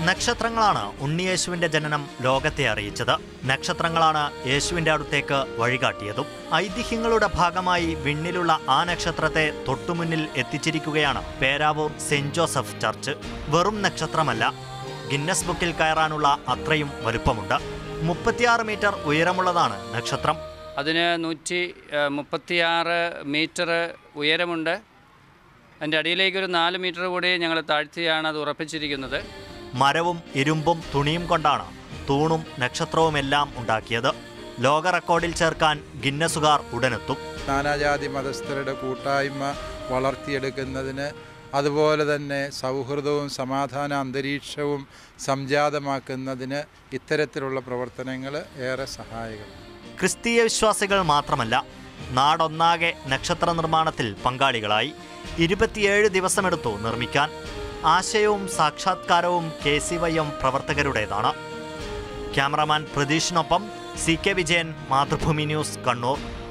നക്ഷത്രങ്ങളാണ് ഉണ്ണിയേശുവിന്റെ ജനനം ലോകത്തെ അറിയിച്ചത് നക്ഷത്രങ്ങളാണ് യേശുവിന്റെ അടുത്തേക്ക് വഴികാട്ടിയതും ഐതിഹ്യങ്ങളുടെ ഭാഗമായി വിണ്ണിലുള്ള ആ നക്ഷത്രത്തെ തൊട്ടുമുന്നിൽ എത്തിച്ചിരിക്കുകയാണ് പേരാവൂർ സെന്റ് ജോസഫ് ചർച്ച് വെറും നക്ഷത്രമല്ല ഗിന്നസ് ബുക്കിൽ കയറാനുള്ള അത്രയും വലുപ്പമുണ്ട് മുപ്പത്തിയാറ് മീറ്റർ ഉയരമുള്ളതാണ് നക്ഷത്രം അതിന് നൂറ്റി ഏഹ്, മുപ്പത്തിയാറ് മീറ്റർ ഉയരമുണ്ട് അതിൻ്റെ അടിയിലേക്ക് ഒരു നാല് മീറ്റർ കൂടി ഞങ്ങൾ താഴ്ത്തിയാണ് അത് ഉറപ്പിച്ചിരിക്കുന്നത് മരവും ഇരുമ്പും തുണിയും കൊണ്ടാണ് തൂണും നക്ഷത്രവുമെല്ലാം ഉണ്ടാക്കിയത് ലോക റെക്കോർഡിൽ ചേർക്കാൻ ഗിന്നസുകാർ ഉടനെത്തും നാനാജാതി മതസ്ഥരുടെ കൂട്ടായ്മ വളർത്തിയെടുക്കുന്നതിന് അതുപോലെ തന്നെ സൗഹൃദവും സമാധാന അന്തരീക്ഷവും സംജാതമാക്കുന്നതിന് ഇത്തരത്തിലുള്ള പ്രവർത്തനങ്ങൾ ഏറെ സഹായകം ക്രിസ്തീയ വിശ്വാസികൾ മാത്രമല്ല നാടൊന്നാകെ നക്ഷത്ര നിർമ്മാണത്തിൽ പങ്കാളികളായി ഇരുപത്തിയേഴ് ദിവസമെടുത്തു നിർമ്മിക്കാൻ ആശയവും സാക്ഷാത്കാരവും കെ സി വൈ എം പ്രവർത്തകരുടേതാണ് ക്യാമറാമാൻ പ്രതീഷിനൊപ്പം C K Vijayan Mathrubhumi news Kannur